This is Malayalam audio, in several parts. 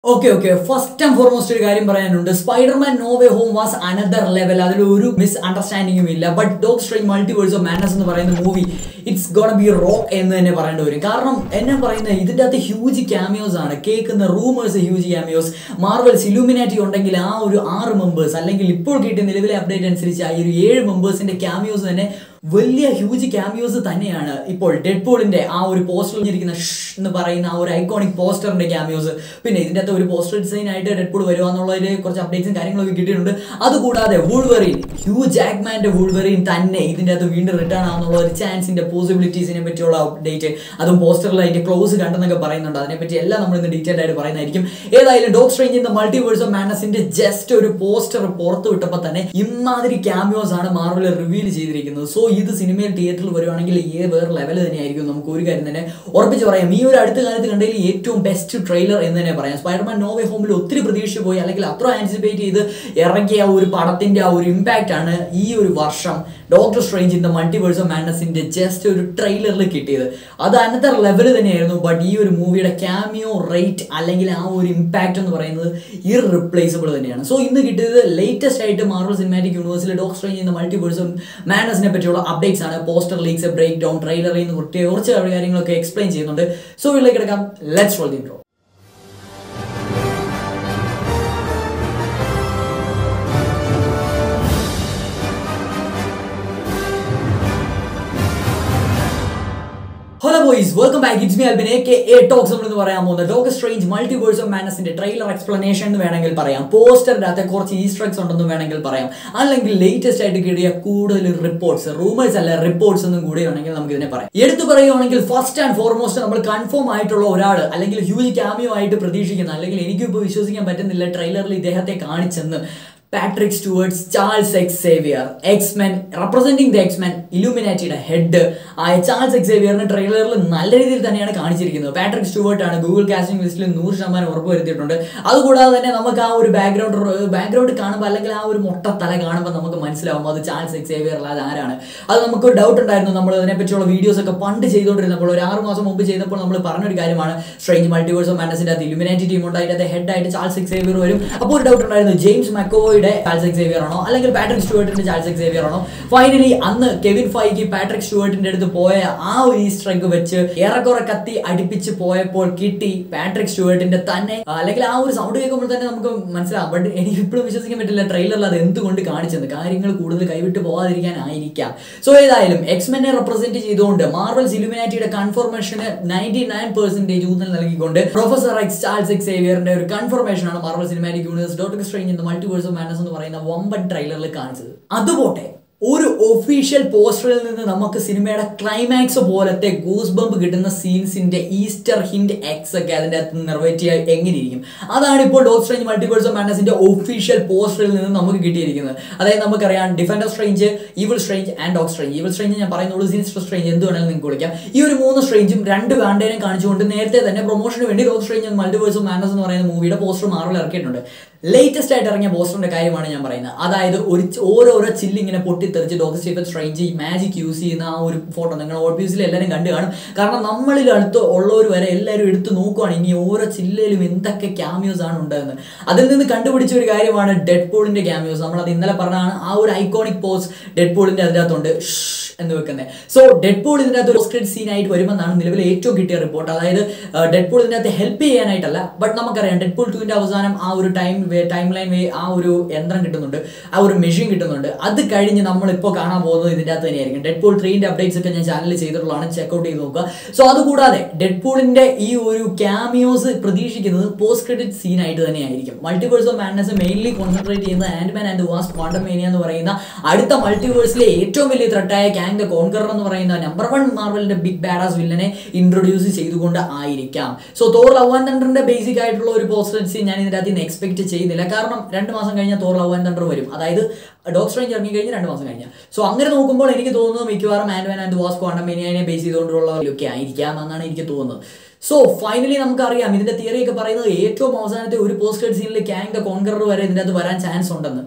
Okay okay first and foremost ഒരു കാര്യം പറയാനുണ്ട് Spiderman no way home was another level അതിൽ ഒരു മിസ് അണ്ടർസ്റ്റാൻഡിങ്ങും ഇല്ല but Doc Strange Multiverse of Madness എന്ന് പറയുന്ന movie it's gonna be rock എന്ന് തന്നെ പറയേണ്ടി വരും കാരണം എന്നെ പറയുന്നത് ഇതിൻ്റെ അകത്ത് ഹ്യൂജ് ക്യാമിയോസ് ആണ് കേൾക്കുന്ന rumours huge cameos Marvel's Illuminati ഉണ്ടെങ്കിൽ ആ ഒരു ആറ് മെമ്പേഴ്സ് അല്ലെങ്കിൽ ഇപ്പോൾ കിട്ടിയ നിലവിലെ അപ്ഡേറ്റ് അനുസരിച്ച് ആ ഒരു ഏഴ് മെമ്പേഴ്സിന്റെ ക്യാമിയോസ് തന്നെ വലിയ ഹ്യൂജ് ക്യാമിയോസ് തന്നെയാണ് ഇപ്പോൾ ഡെഡ് പോളിന്റെ ആ ഒരു പോസ്റ്ററിൽ ഇരിക്കുന്ന ഷ് എന്ന് പറയുന്ന ആ ഒരു ഐക്കോണിക് പോസ്റ്ററിന്റെ ക്യാമിയോസ് പിന്നെ ഇതിന്റെ അകത്ത് ഒരു പോസ്റ്റർ ഡിസൈൻ ആയിട്ട് ഡെഡ് പോൾ വരുക എന്നുള്ളതിൽ കുറച്ച് അപ്ഡേറ്റ്സും കാര്യങ്ങളൊക്കെ കിട്ടിയിട്ടുണ്ട് അതുകൂടാതെ വൂൾവെറിൻ ഹ്യൂ ജാക്മാന്റെ വൂൾവെറിൻ തന്നെ ഇതിന്റെ അകത്ത് വീണ്ടും റിട്ടേൺ ആവുന്നുള്ള ഒരു ചാൻസിന്റെ പോസിബിലിറ്റീസിനെ പറ്റിയുള്ള അപ്ഡേറ്റ് അതും പോസ്റ്ററിൽ അതിന്റെ ക്ലോസ് കണ്ടെന്നൊക്കെ പറയുന്നുണ്ട് അതിനെപ്പറ്റി എല്ലാം നമ്മൾ ഇന്ന് ഡീറ്റെയിൽ ആയിട്ട് പറയുന്നതായിരിക്കും ഏതായാലും Doc Strange in the Multiverse of മാനസിന്റെ ജസ്റ്റ് ഒരു പോസ്റ്റർ പുറത്തു വിട്ടപ്പോൾ തന്നെ ഇമാതിരി ക്യാമിയോസ് ആണ് മാർവൽ റിവീൽ ചെയ്തിരിക്കുന്നത് സോ ഇത് സിനിമയിൽ തിയേറ്ററിൽ വരുവാണെങ്കിൽ ഏ വേറെ ലെവൽ തന്നെയായിരിക്കും നമുക്ക് ഒരു കാര്യം തന്നെ ഉറപ്പിച്ച് പറയാം ഈ ഒരു അടുത്ത കാലത്ത് കണ്ടതിൽ ഏറ്റവും ബെസ്റ്റ് ട്രെയിലർ എന്ന് തന്നെ പറയാം സ്പൈഡർമാൻ നോവേ ഹോമിൽ ഒത്തിരി പ്രതീക്ഷിച്ച് പോയി അല്ലെങ്കിൽ അത്ര ആൻറ്റിസിപ്പേറ്റ് ചെയ്ത് ഇറങ്ങിയ ആ ഒരു പടത്തിന്റെ ആ ഒരു ഇമ്പാക്റ്റ് ആണ് ഈ ഒരു വർഷം Doctor Strange in the Multiverse of മാനസിന്റെ ജസ്റ്റ് ഒരു ട്രെയിലറിൽ കിട്ടിയത് അത് അനന്തർ ലെവൽ തന്നെയായിരുന്നു ബട്ട് ഈ ഒരു മൂവിയുടെ ക്യാമിയോ റേറ്റ് അല്ലെങ്കിൽ ആ ഒരു ഇമ്പാക്റ്റ് എന്ന് പറയുന്നത് ഇറിപ്ലേസബിൾ തന്നെയാണ് സോ ഇന്ന് കിട്ടിയത് ലേറ്റസ്റ്റ് ആയിട്ട് മാർവൽ സിനിമാറ്റിക് യൂണിവേഴ്സിലെ Doctor Strange in the Multiverse of മാനസിനെ പറ്റിയുള്ള അപ്ഡേറ്റ്സ് ആണ് പോസ്റ്റർ ലീക്സ് ബ്രേക്ക് ഡൗൺ ട്രെയിലറിൽ നിന്ന് കുറച്ച് കുറച്ച് കാര്യങ്ങളൊക്കെ എക്സ്പ്ലെയിൻ ചെയ്യുന്നുണ്ട് സോ ഇതിലേക്ക് എടുക്കാം let's roll the intro hello boys welcome back it's me Albin A K A talks നമ്മൾ എന്ന് പറയാൻ പോകുന്നത് ഡോക്ടർ സ്ട്രേഞ്ച് മൾട്ടിവേഴ്സ് ഓഫ് മാനസിന്റെ ട്രെയിലർ എക്സ്പ്ലനേഷൻ എന്ന് വേണമെങ്കിൽ പറയാം പോസ്റ്ററിന്റെ അകത്ത് കുറച്ച് ഈസ്ട്രക്സ് ഉണ്ടെന്ന് വേണമെങ്കിൽ പറയാം അല്ലെങ്കിൽ ലേറ്റസ്റ്റ് ആയിട്ട് കിട്ടിയ കൂടുതൽ റിപ്പോർട്ട്സ് റൂമേഴ്സ് അല്ല റിപ്പോർട്ട്സ് ഒന്നും കൂടി വേണമെങ്കിൽ നമുക്ക് ഇതിനെ പറയാം എടുത്തു പറയുകയാണെങ്കിൽ ഫസ്റ്റ് ആൻഡ് ഫോർമോസ്റ്റ് നമ്മൾ കൺഫേം ആയിട്ടുള്ള ഒരാൾ അല്ലെങ്കിൽ ഹ്യൂജ് ക്യാമിയോ ആയിട്ട് പ്രതീക്ഷിക്കുന്ന അല്ലെങ്കിൽ എനിക്കും ഇപ്പോൾ വിശ്വസിക്കാൻ പറ്റുന്നില്ല ട്രെയിലറിൽ ഇദ്ദേഹത്തെ കാണിച്ചെന്ന് Patrick Stewart's Charles X Xavier X Men representing the X Men ഇലുമിനാറ്റിയുടെ ഹെഡ് ആയ ചാൾസ് എക്സ് സേവിയറിന്റെ ട്രെയിലറിൽ നല്ല രീതിയിൽ തന്നെയാണ് കാണിച്ചിരിക്കുന്നത് പാട്രിക് സ്റ്റുവേർട്ട് ആണ് ഗൂഗിൾ കാസ്റ്റിംഗ് ലിസ്റ്റിൽ നൂറ് ശതമാനം ഉറപ്പ് വരുത്തിയിട്ടുണ്ട് അതുകൂടാതെ തന്നെ നമുക്ക് ആ ഒരു ബാക്ക്ഗ്രൗണ്ട് ബാക്ക്ഗ്രൗണ്ട് കാണുമ്പോൾ അല്ലെങ്കിൽ ആ ഒരു മൊട്ട തല കാണുമ്പോൾ നമുക്ക് മനസ്സിലാവും അത് ചാൾസ് എക്സ് സേവിയർ അല്ലാതെ ആരാണ് അത് നമുക്ക് ഒരു ഡൗട്ട് ഉണ്ടായിരുന്നു നമ്മൾ അതിനെപ്പറ്റിയുള്ള വീഡിയോസ് ഒക്കെ പണ്ട് ചെയ്തുകൊണ്ടിരുന്നപ്പോൾ ഒരു ആറ് മാസം മുമ്പ് ചെയ്തപ്പോൾ നമ്മൾ പറഞ്ഞൊരു കാര്യമാണ് സ്ട്രേഞ്ച് മൾട്ടിവേഴ്സ് ഓഫ് മാനസിന്റെ അകത്ത് ഇലുമിനാറ്റി ടീം ഉണ്ട് അതിന്റെ ഹെഡ് ആയിട്ട് ചാൾസ് എക്സ് സേവിയർ വരും അപ്പോൾ ഒരു ഡൗട്ട് ഉണ്ടായിരുന്നു ജെയിംസ് മക്കോയുടെ ചാൾസ് എക്സേവിയർ ആണോ അല്ലെങ്കിൽ പാട്രിക് സ്റ്റുവേർട്ടിന്റെ ചാൾസ് എക്സേവിയർ ആണോ ഫൈനലി അന്ന് കെവിൻ ഫൈക്ക് പാട്രിക് സ്റ്റുവേർട്ടിന്റെ അടുത്ത് പോയ ആ ഒരു ഈസ്റ്റർ എഗ് വെച്ച് ഏറെക്കുറെ കത്തി അടിപ്പിച്ച് പോയപ്പോൾ കിട്ടി പാട്രിക് സ്റ്റുവേർട്ടിന്റെ തന്നെ അല്ലെങ്കിൽ ആ ഒരു സൗണ്ട് കേൾക്കുമ്പോൾ തന്നെ നമുക്ക് മനസ്സിലാവും ബട്ട് എനിക്ക് ഇപ്പോഴും വിശ്വസിക്കാൻ പറ്റില്ല ട്രെയിലറിൽ അത് എന്തുകൊണ്ട് കാണിച്ചെന്ന് കാര്യങ്ങൾ കൂടുതൽ കൈവിട്ട് പോകാതിരിക്കാനായിരിക്കാം സോ ഏതായാലും എക്സ്മെനെ റെപ്രസെന്റ് ചെയ്തുകൊണ്ട് മാർവൽ സിലുമിനാറ്റിയുടെ കൺഫർമേഷന് നയൻറ്റി നയൻ പെർസെന്റേജ് ഊന്നൽ നൽകിക്കൊണ്ട് പ്രൊഫസർ എക്സ് ചാൾസ് എക്സ് സേവിയറിന്റെ ഒരു കൺഫർമേഷൻ ആണ് Marvel Cinematic Universe Doctor Strange in Multiverse of Madness എന്ന് പറയുന്ന വമ്പൻ ട്രെയിലറിൽ കാണിച്ചത് അതുപോട്ടെ ഒരു ഒഫീഷ്യൽ പോസ്റ്ററിൽ നിന്ന് നമുക്ക് സിനിമയുടെ ക്ലൈമാക്സ് പോലത്തെ ഗൂസ് ബംബ് കിട്ടുന്ന സീൻസിന്റെ ഈസ്റ്റർ ഹിന്റ് എക്സ് ഒക്കെ അതിന്റെ അകത്ത് നിറവേറ്റിയ എങ്ങനെയിരിക്കും അതാണ് ഇപ്പോൾ ഡോക് സ്ട്രേഞ്ച് മൾട്ടിവേഴ്സ് ഓഫ് മാനസിന്റെ ഒഫീഷ്യൽ പോസ്റ്ററിൽ നിന്ന് നമുക്ക് കിട്ടിയിരിക്കുന്നത് അതായത് നമുക്കറിയാം defender Strange evil Strange and Doc Strange evil Strange ഞാൻ പറയുന്നുള്ളൂ സിനിസ്റ്റർ സ്ട്രേഞ്ച് എന്ത് വേണമെങ്കിലും നിങ്ങൾക്ക് വിളിക്കാം ഈ ഒരു മൂന്ന് സ്ട്രേഞ്ചും രണ്ട് വാണ്ടേനെ കാണിച്ചുകൊണ്ട് നേരത്തെ തന്നെ പ്രൊമോഷന് വേണ്ടി Doc Strange Multiverse of Madness എന്ന് പറയുന്ന മൂവിയുടെ പോസ്റ്റർ മാറിൽ ഇറക്കിയിട്ടുണ്ട് ലേറ്റസ്റ്റ് ആയിട്ട് ഇറങ്ങിയ പോസ്റ്ററിന്റെ കാര്യമാണ് ഞാൻ പറയുന്നത് അതായത് ഒരു ഓരോരോ ചില്ല് ഇങ്ങനെ പൊട്ടിത്തെറിച്ച് ഡോക്ടർ സ്റ്റീഫൻ സ്ട്രേഞ്ച് ഈ മാജിക് യൂസ് ചെയ്യുന്ന ആ ഒരു ഫോട്ടോ നിങ്ങൾ ഓൾബീസിൽ എല്ലാവരും കണ്ടു കാണും കാരണം നമ്മളിൽ അടുത്ത് ഉള്ളവർ വരെ എല്ലാവരും എടുത്ത് നോക്കുവാണ് ഇനി ഓരോ ചില്ലയിലും എന്തൊക്കെ ക്യാമിയോസ് ആണ് ഉണ്ടെന്ന് അതിൽ നിന്ന് കണ്ടുപിടിച്ച ഒരു കാര്യമാണ് ഡെഡ് പോളിന്റെ ക്യാമിയോസ് നമ്മൾ അത് ഇന്നലെ പറഞ്ഞാണ് ആ ഒരു ഐക്കോണിക് പോസ് ഡെഡ് പോളിന്റെ അതിനകത്തുണ്ട് എന്ന് വെക്കുന്നത് സോ ഡെഡ് പോൾ ഇതിൻ്റെ അകത്ത് ഒരു സ്ക്രിപ്റ്റ് സീൻ ആയിട്ട് വരുമെന്നാണ് നിലവിൽ ഏറ്റവും കിട്ടിയ റിപ്പോർട്ട് അതായത് ഡെഡ് പോൾ ഇതിൻ്റെ അകത്ത് ഹെൽപ്പ് ചെയ്യാനായിട്ടല്ല ബട്ട് നമുക്കറിയാം ഡെഡ് പോൾ ടുവിൻ്റെ അവസാനം ആ ഒരു time way timeline way ആ ഒരു യന്ത്രം കിട്ടുന്നുണ്ട് ആ ഒരു മെഷീൻ കിട്ടുന്നുണ്ട് അത് കഴിഞ്ഞ് നമ്മളിപ്പോൾ കാണാൻ പോകുന്നത് ഇതിൻ്റെ അകത്ത് തന്നെയായിരിക്കും ഡെഡ് പോൾ ത്രീൻ്റെ അപ്ഡേറ്റ്സ് ഒക്കെ ഞാൻ ചാനലിൽ ചെയ്തിട്ടുള്ളതാണ് ചെക്കൗട്ട് ചെയ്ത് നോക്കുക സോ അതുകൂടാതെ ഡെഡ് പോളിൻ്റെ ഈ ഒരു ക്യാമിയോസ് പ്രതീക്ഷിക്കുന്നത് പോസ്റ്റ് ക്രെഡിറ്റ് സീൻ ആയിട്ട് തന്നെയായിരിക്കും Multiverse of Madness mainly concentrate ചെയ്യുന്നത് Ant Man and Wasp Quantumania എന്ന് പറയുന്ന അടുത്ത മൾട്ടിവേഴ്സിലെ ഏറ്റവും വലിയ ത്രട്ടായ ക്യാങ് ദ കോൺകറർ എന്ന് പറയുന്ന നമ്പർ വൺ മാർവലിന്റെ ബിഗ് ബാഡാസ് വില്ലനെ ഇൻട്രൊഡ്യൂസ് ചെയ്തുകൊണ്ട് ആയിരിക്കാം സോ തോർ ലവ് ആൻഡ് തണ്ടറിന്റെ ബേസിക് ആയിട്ടുള്ള ഒരു പോസ്റ്റർ സീൻ ഞാൻ ഇതിൻ്റെ അകത്ത് നിന്ന് എക്സ്പെക്ട് ചെയ്യുന്നില്ല കാരണം രണ്ട് മാസം കഴിഞ്ഞാൽ തോർ ലവ് ആൻഡ് തണ്ടർ വരും അതായത് ഡോക്ടർ റേഞ്ച് ഇറങ്ങി കഴിഞ്ഞ് രണ്ട് മാസം കഴിഞ്ഞാൽ സോ അങ്ങനെ നോക്കുമ്പോൾ എനിക്ക് തോന്നുന്നു മിക്കവാറും ആൻഡ് മാൻ ആൻഡ് വാസ് ക്വാണ്ടം മേനിയനെ ബേസ് ചെയ്തുകൊണ്ടുള്ള ഒക്കെ ആയിരിക്കാം എന്നാണ് എനിക്ക് തോന്നുന്നത് സോ ഫൈനലി നമുക്കറിയാം ഇതിന്റെ തിയറി ഒക്കെ പറയുന്നത് ഏറ്റവും അവസാനത്തെ ഒരു പോസ്റ്റ് ക്രെഡിറ്റ് സീനിൽ ക്യാങ് ദ കോൺകറർ വരെ ഇതിൻ്റെ അകത്ത് വരാൻ ചാൻസ് ഉണ്ടെന്ന്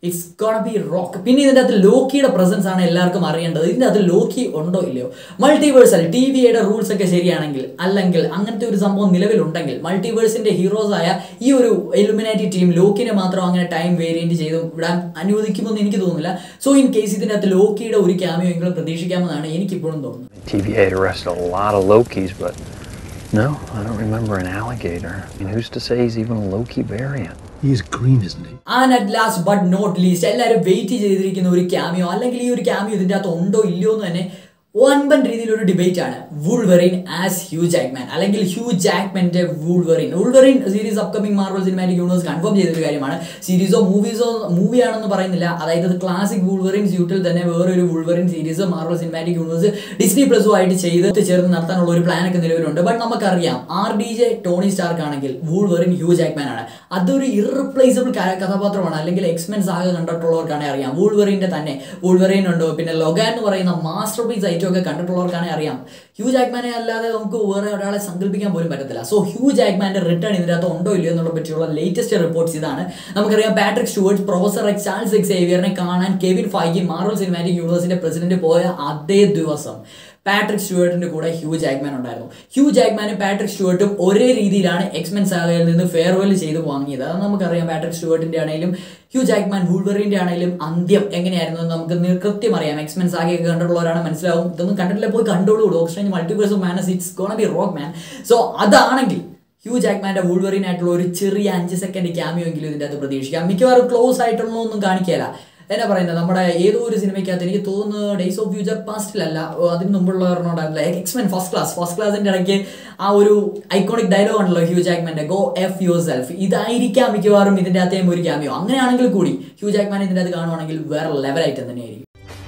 ഇറ്റ്സ് ഗോണ ബി റോക്ക് പിന്നെ ഇതിൻ്റെ അകത്ത് ലോക്കിയുടെ പ്രസൻസ് ആണ് എല്ലാവർക്കും അറിയേണ്ടത് ഇതിൻ്റെ അകത്ത് ലോക്കി ഉണ്ടോ ഇല്ലയോ മൾട്ടിവേഴ്സൽ ടി വിയുടെ റൂൾസ് ഒക്കെ ശരിയാണെങ്കിൽ അല്ലെങ്കിൽ അങ്ങനത്തെ ഒരു സംഭവം നിലവിലുണ്ടെങ്കിൽ മൾട്ടിവേഴ്സിന്റെ ഹീറോസ് ആയ ഈ ഒരു എലുമിനാറ്റി ടീം ലോക്കിനെ മാത്രം അങ്ങനെ ടൈം വേരിയന്റ് ചെയ്ത് വിടാൻ അനുവദിക്കുമെന്ന് എനിക്ക് തോന്നുന്നില്ല സോ ഇൻ കേസ് ഇതിൻ്റെ അകത്ത് ലോക്കിയുടെ ഒരു ക്യാമിയോ എങ്കിലും പ്രതീക്ഷിക്കാമെന്നാണ് എനിക്കിപ്പോഴും തോന്നുന്നത് TVA had arrested a lot of Lokis, but no, I don't remember an alligator. I mean, who's to say he's even a Loki variant? He's green, isn't he? And at last but not least എല്ലാവരും വെയിറ്റ് ചെയ്തിരിക്കുന്ന ഒരു ക്യാമിയോ അല്ലെങ്കിൽ ഈ ഒരു ക്യാമിയോ ഇതിൻ്റെ അകത്ത് ഉണ്ടോ ഇല്ലയോ എന്ന് തന്നെ വൻപൻ രീതിയിലൊരു ഡിബേറ്റ് ആണ് വൂൾവെറിൻ ആസ് ഹ്യൂ ജാക്മാൻ അല്ലെങ്കിൽ ഹ്യൂ ജാക്മാന്റെ Wolverine Wolverine series upcoming Marvel Cinematic Universe confirm ചെയ്തൊരു കാര്യമാണ് സീരീസോ മൂവീസോ മൂവി ആണെന്ന് പറയുന്നില്ല അതായത് ക്ലാസിക് വൂൾവെറിൻ സ്യൂട്ടിൽ തന്നെ വേറൊരു Wolverine series Marvel Cinematic Universe Disney പ്ലസും ആയിട്ട് ചെയ്ത് ചേർന്ന് നടത്താനുള്ള ഒരു പ്ലാൻ ഒക്കെ നിലവിലുണ്ട് ബട്ട് നമുക്കറിയാം R D J Tony Stark ആണെങ്കിൽ വൂൾവെറിൻ ഹ്യൂ ജാക്മാൻ ആണ് അതൊരു ഇറപ്ലേസബിൾ കഥാപാത്രമാണ് അല്ലെങ്കിൽ എക്സ്മെൻസ് ആകെ കണ്ടിട്ടുള്ളവർക്കാണ് അറിയാം വൂൾവെറിന്റെ തന്നെ വൂൾവെറിൻ ഉണ്ട് പിന്നെ ലൊഗാൻ എന്ന് പറയുന്ന മാസ്റ്റർ പീസ് ഐറ്റം ഒക്കെ കണ്ടിട്ടുള്ളവർക്കാണ് അറിയാം ഹ്യൂ ജാക്മാനെ അല്ലാതെ നമുക്ക് വേറെ ഒരാളെ സങ്കല്പിക്കാൻ പോലും പറ്റത്തില്ല സോ ഹ്യൂ ജാക്മാന്റെ റിട്ടേൺ ഇതിനകത്ത് ഉണ്ടോ ഇല്ലയോ എന്നുള്ള പറ്റിയുള്ള ലേറ്റസ്റ്റ് റിപ്പോർട്ട്സ് ഇതാണ് നമുക്കറിയാം Patrick Stewart professor X Charles X സേവിയറിനെ കാണാൻ കെവിൻ ഫൈഗി മാർവൽ സിനിമാറ്റിക് യൂണിവേഴ്സിന്റെ പ്രസിഡന്റ് പോയ അതേ ദിവസം പാട്രിക് സ്റ്റുവർട്ടിന്റെ കൂടെ ഹ്യൂ ജാക്മാൻ ഉണ്ടായിരുന്നു ഹ്യൂ ജാക്മാനും പാട്രിക് സ്റ്റുവർട്ടും ഒരേ രീതിയിലാണ് എക്സ്മെൻ സാഗയിൽ നിന്ന് ഫെയർവെൽ ചെയ്ത് വാങ്ങിയത് അത് നമുക്കറിയാം പാട്രിക് സ്റ്റുവർട്ടിന്റെ ആണെങ്കിലും ഹ്യൂ ജാക്മാൻ വൂൾവറിന്റെ ആണെങ്കിലും അന്ത്യം എങ്ങനെയായിരുന്നു എന്ന് നമുക്ക് നി- കൃത്യം അറിയാം എക്സ്മെൻ സാഗയൊക്കെ കണ്ടിട്ടുള്ളവരാണ് മനസ്സിലാവും ഇതൊന്നും കണ്ടിട്ടില്ല പോയി കണ്ടോളൂ Doctor Strange Multiverse of Madness it's gonna be rock man so അതാണെങ്കിൽ ഹ്യൂ ജാക്മാന്റെ വൂൾവറിൻ ആയിട്ടുള്ള ഒരു ചെറിയ അഞ്ച് സെക്കൻഡ് ക്യാമിയോ എങ്കിലും ഇതിൻ്റെ അകത്ത് പ്രതീക്ഷിക്കാം മിക്കവാറും ക്ലോസ് ആയിട്ടുള്ളതൊന്നും കാണിക്കില്ല എന്നാ പറയുന്നത് നമ്മുടെ ഏതോ ഒരു സിനിമയ്ക്കകത്ത് എനിക്ക് തോന്നുന്നു ഡേയ്സ് ഓഫ് ഫ്യൂച്ചർ പാസ്റ്റിലല്ല ഓ, അതിന് മുമ്പുള്ള ഒരെണ്ണമുണ്ടായിരുന്നില്ല എക്സ്മെൻ ഫസ്റ്റ് ക്ലാസ് ഫസ്റ്റ് ക്ലാസിന്റെ ഇടയ്ക്ക് ആ ഒരു ഐക്കോണിക് ഡയലോഗ് ആണല്ലോ ഹ്യൂ ജാക്മാന്റെ ഗോ എഫ് യുവർ സെൽഫ് ഇതായിരിക്കാം മിക്കവാറും ഇതിന്റെ അകത്തേയും ഒരു ക്യാമിയോ അങ്ങനെയാണെങ്കിൽ കൂടി ഹ്യൂ ജാക്മാൻ ഇതിന്റെ അകത്ത് കാണുവാണെങ്കിൽ വേറെ ലെവലായിട്ട് തന്നെയായിരിക്കും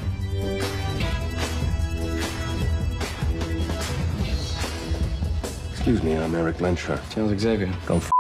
Excuse me, I'm Eric Lensher. Charles Xavier. Go f-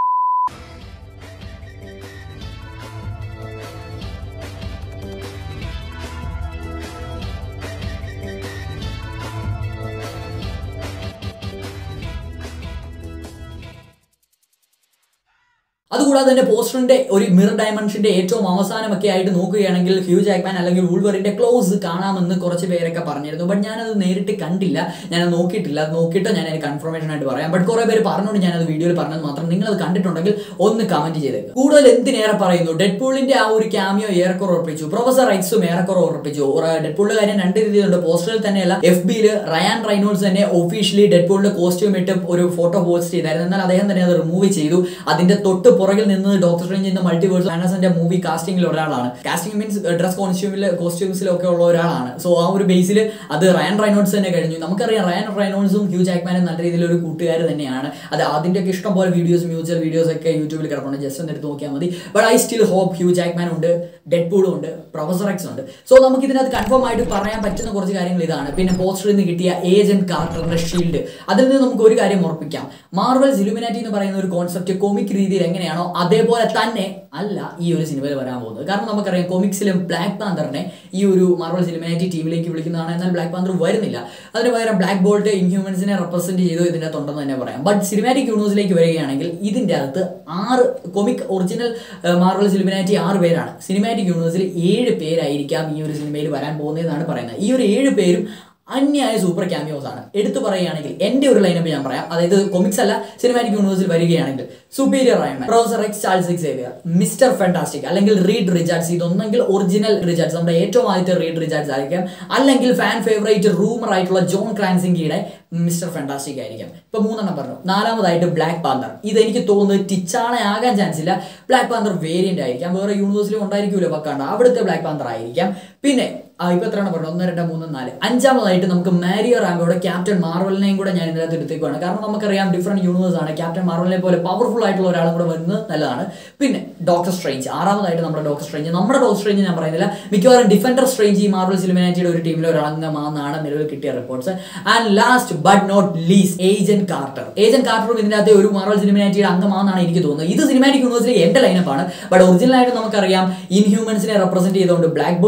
അതുകൂടാതെ തന്നെ പോസ്റ്ററിന്റെ ഒരു മിറർ ഡയമെൻഷന്റെ ഏറ്റവും അവസാനമൊക്കെ ആയിട്ട് നോക്കുകയാണെങ്കിൽ ഹ്യൂ ജാക്മാൻ അല്ലെങ്കിൽ വൂൾവറിന്റെ ക്ലോസ് കാണാമെന്ന് കുറച്ച് പേരൊക്കെ പറഞ്ഞിരുന്നു ബട്ട് ഞാനത് നേരിട്ട് കണ്ടില്ല ഞാനത് നോക്കിയിട്ടില്ല അത് നോക്കിയിട്ട് ഞാൻ അതിന് കൺഫർമേഷൻ ആയിട്ട് പറയാം ബട്ട് കുറെ പേര് പറഞ്ഞുകൊണ്ട് ഞാനത് വീഡിയോയിൽ പറഞ്ഞത് മാത്രം നിങ്ങൾ അത് കണ്ടിട്ടുണ്ടെങ്കിൽ ഒന്ന് കമന്റ് ചെയ്തേക്ക് കൂടുതൽ എന്തിനേറെ പറയുന്നു ഡെഡ് പൂളിന്റെ ആ ഒരു ക്യാമിയോ ഏറെക്കുറെ ഉറപ്പിച്ചു പ്രൊഫസർ എക്സും ഏറെക്കുറെ ഉറപ്പിച്ചു ഡെഡ് പൂളിന്റെ കാര്യം രണ്ട് രീതിയിലുണ്ട് പോസ്റ്ററിൽ തന്നെയല്ല എഫ് ബിയിൽ റയാൻ റൈനോൾസ് തന്നെ ഒഫീഷ്യലി ഡെഡ് പൂളിന്റെ കോസ്റ്റ്യൂം ഇട്ട് ഒരു ഫോട്ടോ പോസ്റ്റ് ചെയ്തായിരുന്നു എന്നാൽ അദ്ദേഹം തന്നെ അത് റിമൂവ് ചെയ്തു അതിന്റെ തൊട്ട് പുറകിൽ നിന്ന് ഡോക്ടർ സ്ട്രേഞ്ച് ഇൻ മൾട്ടിവേഴ്സ് മാനസിന്റെ മൂവി കാസ്റ്റിംഗിൽ ഒരാളാണ് കാസ്റ്റിംഗ് മീൻസ് ഡ്രസ് കോസ്റ്റ്യൂമിൽ കോസ്റ്റ്യൂംസിലൊക്കെ ഉള്ള ഒരാളാണ് സോ ആ ഒരു ബേസിൽ അത് റയൻ റൈനോൾസ് തന്നെ കഴിഞ്ഞു നമുക്കറിയാം റയൻ റൈനോൾസും ഹ്യൂ ജാക്മാനും നല്ല രീതിയിൽ ഒരു കൂട്ടുകാർ തന്നെയാണ് അത് അതിൻ്റെയൊക്കെ ഇഷ്ടം പോലെ വീഡിയോസ് മ്യൂച്വൽ വീഡിയോസ് ഒക്കെ യൂട്യൂബിൽ കിടപ്പുണ്ട് ജസ്റ്റ് ഒന്ന് എടുത്ത് നോക്കിയാൽ മതി but I still hope Hugh Jackman ഉണ്ട് ഡെഡ് പൂളും ഉണ്ട് പ്രൊഫസർ എക്സ് ഉണ്ട് സോ നമുക്ക് ഇതിനകത്ത് കൺഫേം ആയിട്ട് പറയാൻ പറ്റുന്ന കുറച്ച് കാര്യങ്ങൾ ഇതാണ് പിന്നെ പോസ്റ്ററിൽ നിന്ന് കിട്ടിയ ഏജന്റ് കാർട്ടറിന്റെ ഷീൽഡ് അതിൽ നിന്ന് നമുക്ക് ഒരു കാര്യം ഉറപ്പിക്കാം മാർവൽ സിലുമിനാറ്റി എന്ന് പറയുന്ന ഒരു കോൺസെപ്റ്റ് കോമിക് രീതിയിൽ എങ്ങനെയാണോ അതേപോലെ തന്നെ അല്ല ഈ ഒരു സിനിമയിൽ വരാൻ പോകുന്നത് കാരണം നമുക്കറിയാം കോമിക്സിലും ബ്ലാക്ക് പാന്തറിനെ ഈ ഒരു മാർവൽ സിനിമാറ്റി ടീമിലേക്ക് വിളിക്കുന്നതാണ് എന്നാൽ ബ്ലാക്ക് പാന്തർ വരുന്നില്ല അതിന് പകരം ബ്ലാക്ക് ബോൾട്ട് ഇൻഹ്യൂമൻസിനെ റെപ്രസെന്റ് ചെയ്തു ഇതിൻ്റെ അകത്തുണ്ടെന്ന് തന്നെ പറയാം ബട്ട് സിനിമാറ്റിക് യൂണിവേഴ്സിലേക്ക് വരികയാണെങ്കിൽ ഇതിൻ്റെ അകത്ത് ആറ് കൊമിക് ഒറിജിനൽ മാർവൽ സിനിമാറ്റി ആറ് പേരാണ് സിനിമാറ്റിക് യൂണിവേഴ്സിൽ ഏഴ് പേരായിരിക്കാം ഈ ഒരു സിനിമയിൽ വരാൻ പോകുന്നതെന്നാണ് പറയുന്നത് ഈ ഒരു ഏഴ് പേരും അന്യായ സൂപ്പർ ക്യാമിയോസ് ആണ് എടുത്തു പറയുകയാണെങ്കിൽ എൻ്റെ ഒരു ലൈനപ്പ് ഞാൻ പറയാം അതായത് കൊമിക്സ് അല്ല സിനിമാറ്റിക് യൂണിവേഴ്സിൽ വരികയാണെങ്കിൽ സുപ്പീരിയർ ആയമാൻ professor X Charles X Xavier mister fantastic അല്ലെങ്കിൽ റീഡ് റിജാർഡ്സ് ഇതൊന്നെങ്കിൽ ഒറിജിനൽ റിജാർഡ്സ് നമ്മുടെ ഏറ്റവും ആദ്യത്തെ റീഡ് റിജാർഡ്സ് ആയിരിക്കാം അല്ലെങ്കിൽ ഫാൻ ഫേവറേറ്റ് റൂമർ ആയിട്ടുള്ള ജോൺ ക്രാൻസിംഗിയുടെ മിസ്റ്റർ ഫാന്റാസ്റ്റിക് ആയിരിക്കാം ഇപ്പൊ മൂന്നെണ്ണം പറഞ്ഞു നാലാമതായിട്ട് ബ്ലാക്ക് പാന്തർ ഇത് എനിക്ക് തോന്നുന്നത് ടിച്ചാളെ ആകാൻ ചാൻസ് ഇല്ല ബ്ലാക്ക് പാന്തർ വേരിയന്റ് ആയിരിക്കാം വേറെ യൂണിവേഴ്സിലും ഉണ്ടായിരിക്കുമല്ലോ പക്കാണ്ട് അവിടുത്തെ ബ്ലാക്ക് പാന്തർ ആയിരിക്കാം പിന്നെ ആ ഇപ്പൊ എത്രയാണ് പറഞ്ഞത് ഒന്ന് രണ്ട് മൂന്ന് നാല് അഞ്ചാമതായിട്ട് നമുക്ക് മാരിയോ റാങ്കോടെ ക്യാപ്റ്റൻ മാർവലിനെയും കൂടെ ഞാൻ ഇതിനകത്ത് എടുത്തേക്കുവാണ് കാരണം നമുക്കറിയാം ഡിഫറെന്റ് യൂണിവേഴ്സ് ആണ് ക്യാപ്റ്റൻ മാർവലിനെ പോലെ പവർഫുൾ ആയിട്ടുള്ള ഒരാളും കൂടെ വരുന്നത് നല്ലതാണ് പിന്നെ ഡോക്ടർ സ്ട്രേഞ്ച് ആറാമതായിട്ട് നമ്മുടെ ഡോക്ടർ സ്ട്രേഞ്ച് നമ്മുടെ ഡോക്ടർ സ്ട്രേഞ്ച് ഞാൻ പറയുന്നില്ല മിക്കവാറും ഡിഫൻഡർ സ്ട്രേഞ്ച് ഈ മാർവൽ സിനിമാറ്റിയുടെ ഒരു ടീമിലെ ഒരു അംഗമാണെന്നാണ് നിലവിൽ കിട്ടിയ reports and last but not least agent Carter agent കാർട്ടറും ഇതിനകത്ത് ഒരു മാർവൽ സിനിമാറ്റിയുടെ അംഗമാണെന്നാണ് എനിക്ക് തോന്നുന്നത് ഇത് സിനിമാറ്റിക് യൂണിവേഴ്സിലെ എന്റെ ലൈനപ്പാണ് ബട്ട് ഒറിജിനൽ ആയിട്ട് നമുക്കറിയാം ഇൻഹ്യൂമൻസിനെ റെപ്രസെന്റ് ചെയ്തുകൊണ്ട് ബ്ലാക്ക് ബോൾട്ട് പിന്നെ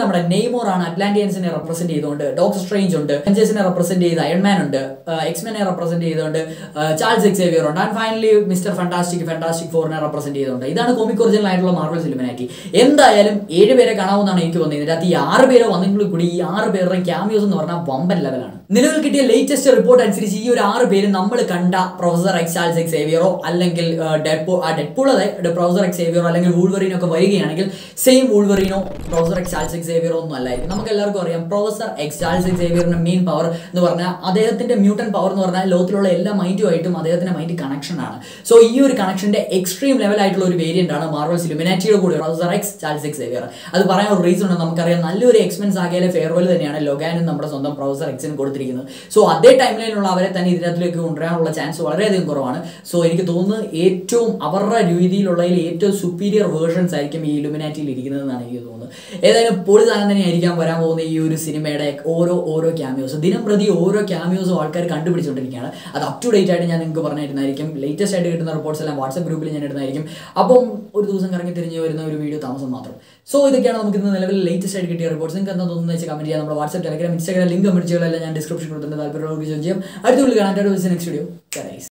നമ്മുടെ നെയ്മോർ ആണ് അറ്റ്ലാന്റിയൻസിനെ റെപ്രസെന്റ് ചെയ്തുകൊണ്ട് ഡോക്ടർ സ്ട്രേഞ്ച് ഉണ്ട് അവഞ്ചേഴ്സിനെ റെപ്രസെന്റ് ചെയ്ത് അയൺമാൻ ഉണ്ട് എക്സ്മെനെ റെപ്രസെന്റ് ചെയ്തുകൊണ്ട് ചാൾസ് എക്സേവിയർ ഉണ്ട് and finally mister fantastic fantastic ഫോറിനെ റെപ്രസെന്റ് ചെയ്തുകൊണ്ട് ഇതാണ് കോമിക് ഒറിജിനൽ ആയിട്ടുള്ള മാർവൽ സിനിമനാറ്റി എന്തായാലും ഏഴ് പേരെ കാണാവുന്നതാണ് എനിക്ക് തോന്നിയത് ഇതിനകത്ത് ഈ ആറ് പേരെ വന്നെങ്കിൽ കൂടി ഈ ആറ് പേരുടെ ക്യാമിയോസ് എന്ന് പറഞ്ഞാൽ വമ്പൻ ലെവലാണ് നിലവിൽ കിട്ടിയ ലേറ്റസ്റ്റ് റിപ്പോർട്ട് അനുസരിച്ച് ഈ ഒരു ആറ് പേര് നമ്മൾ കണ്ട പ്രൊഫസർ എക്സ് ചാൾസ് എക്സേവിയറോ അല്ലെങ്കിൽ ഡെഡ്പോ ആ ഡെഡ്പൂൾ അതെ പ്രൊഫസർ എക്സേവിയറോ അല്ലെങ്കിൽ വൂൾവറീനോ ഒക്കെ വരികയാണെങ്കിൽ സെയിം വൂൾവറീനോ പ്രൊഫസർ എക്സ് ചാൾസ് എക്സേവിയറോ ഒന്നും അല്ലായിരിക്കും നമുക്ക് എല്ലാവർക്കും അറിയാം പ്രൊഫസർ എക്സ് ചാൾസ് എക്സേവിയറിന്റെ മെയിൻ പവർ എന്ന് പറഞ്ഞാൽ അദ്ദേഹത്തിന്റെ മ്യൂട്ടൻ പവർ എന്ന് പറഞ്ഞാൽ ലോകത്തിലുള്ള എല്ലാ മൈൻഡുമായിട്ടും അദ്ദേഹത്തിന്റെ മൈൻഡ് കണക്ഷൻ ആണ് സോ ഈ ഒരു കണക്ഷന്റെ എക്സ്ട്രീം ലെവൽ ആയിട്ടുള്ള ഒരു വേരിയന്റ് ആണ് മാർവൽസ് ലുമിനാറ്റിയുടെ കൂടെ പ്രൊഫസർ എക്സ് ചാൾസ് എക്സേവിയർ അത് പറയാൻ ഒരു റീസൺ ഉണ്ട് നമുക്കറിയാം നല്ലൊരു എക്സ്പെൻസ് ആകിയാലെ ഫെയർവെൽ തന്നെയാണ് ലൊഗാനും നമ്മുടെ സ്വന്തം പ്രൊഫസർ എക്സിന് കൊടുത്തിരിക്കുന്നത് സോ അതേ ടൈമിലുള്ള അവരെ തന്നെ ഇതിനകത്തിലേക്ക് കൊണ്ടുവരാനുള്ള ചാൻസ് വളരെയധികം കുറവാണ് സോ എനിക്ക് തോന്നുന്നു ഏറ്റവും അവരുടെ രീതിയിലുള്ളതിൽ ഏറ്റവും സുപ്പീരിയർ വേർഷൻസ് ആയിരിക്കും ഈ ഇലുമിനാറ്റിയിൽ ഇരിക്കുന്നതെന്നാണ് എനിക്ക് തോന്നുന്നത് ഏതായാലും പൊളി സാധനം തന്നെയായിരിക്കാം വരാൻ പോകുന്ന ഈ ഒരു സിനിമയുടെ ഓരോ ഓരോ ക്യാമിയോസ് ദിനം പ്രതി ഓരോ ക്യാമിയോസും ആൾക്കാർ കണ്ടുപിടിച്ചുകൊണ്ടിരിക്കുകയാണ് അത് അപ് ടു ഡേറ്റ് ആയിട്ട് ഞാൻ നിങ്ങൾക്ക് പറഞ്ഞിരുന്നതായിരിക്കും ലേറ്റസ്റ്റ് ആയിട്ട് കിട്ടുന്ന റിപ്പോർട്ട്സ് എല്ലാം വാട്സ്ആപ്പ് ഗ്രൂപ്പിൽ ഞാൻ ഇടുന്നതായിരിക്കും അപ്പം ഒരു ദിവസം കറങ്ങി തിരിഞ്ഞ് വരുന്ന ഒരു വീഡിയോ താമസം മാത്രം സോ ഇതൊക്കെയാണ് നമുക്ക് ഇന്ന് നിലവിൽ ലേറ്റസ്റ്റ് ആയിട്ട് കിട്ടിയ റിപ്പോർട്ട്സ് നിങ്ങൾക്ക് എന്താ തോന്നുന്നത് വെച്ചാൽ കമന്റ് ചെയ്യാം നമ്മുടെ WhatsApp Telegram Instagram link comment ചെയ്യുക ഞാൻ ഡിസ്ക്രിപ്ഷൻ കൊടുത്തിട്ടുണ്ട് താല്പര്യമുള്ളവർക്ക് ചോദിച്ചു ചെയ്യാം അടുത്ത വീഡിയോ കാണാൻ next video guys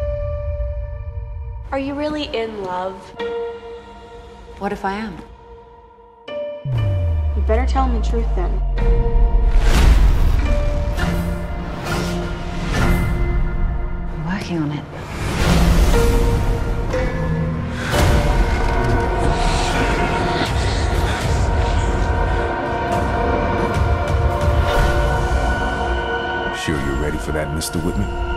Are you really in love? What if I am? You better tell him the truth then. I'm working on it. Sure you're ready for that, Mr. Whitman?